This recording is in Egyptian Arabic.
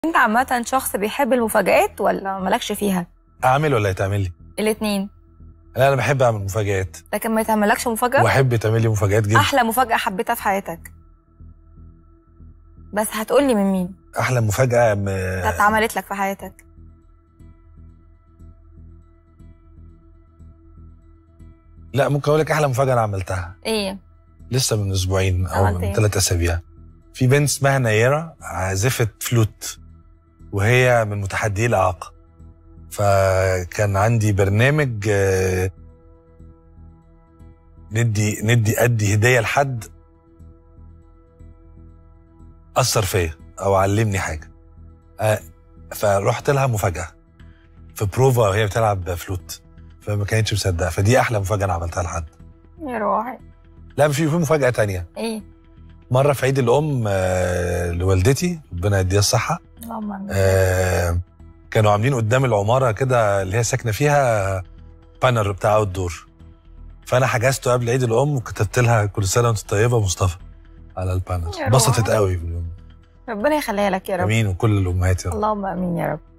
انت عامة شخص بيحب المفاجآت ولا مالكش فيها؟ اعمل ولا يتعمل لي الاتنين لا انا بحب اعمل مفاجآت لكن ما يتعملكش مفاجأة؟ واحب يتعمل لي مفاجآت جدا أحلى مفاجأة حبيتها في حياتك بس هتقولي من مين؟ احلى مفاجاه م... كانت اتعملت لك في حياتك لا ممكن اقول لك احلى مفاجاه انا عملتها ايه؟ لسه من اسبوعين او عملت من إيه؟ ثلاث اسابيع في بنت اسمها نيره عازفه فلوت وهي من متحدي الاعاقه فكان عندي برنامج آه، ندي ندي ادي هديه لحد اثر فيا او علمني حاجه آه، فرحت لها مفاجاه في بروفا وهي بتلعب فلوت فما كانتش مصدقه فدي احلى مفاجاه انا عملتها لحد يا روحي لا في في مفاجاه تانية ايه؟ مره في عيد الام آه، لوالدتي ربنا يديها الصحه اللهم آمين. آه، كانوا عاملين قدام العماره كده اللي هي ساكنه فيها بانر بتاع اوت دور فانا حجزته قبل عيد الام وكتبت لها كل سنه وانت طيبه مصطفى على البانر يا انبسطت روحي. قوي باليوم ربنا يخليها لك يا رب امين وكل الامهات يا رب اللهم امين يا رب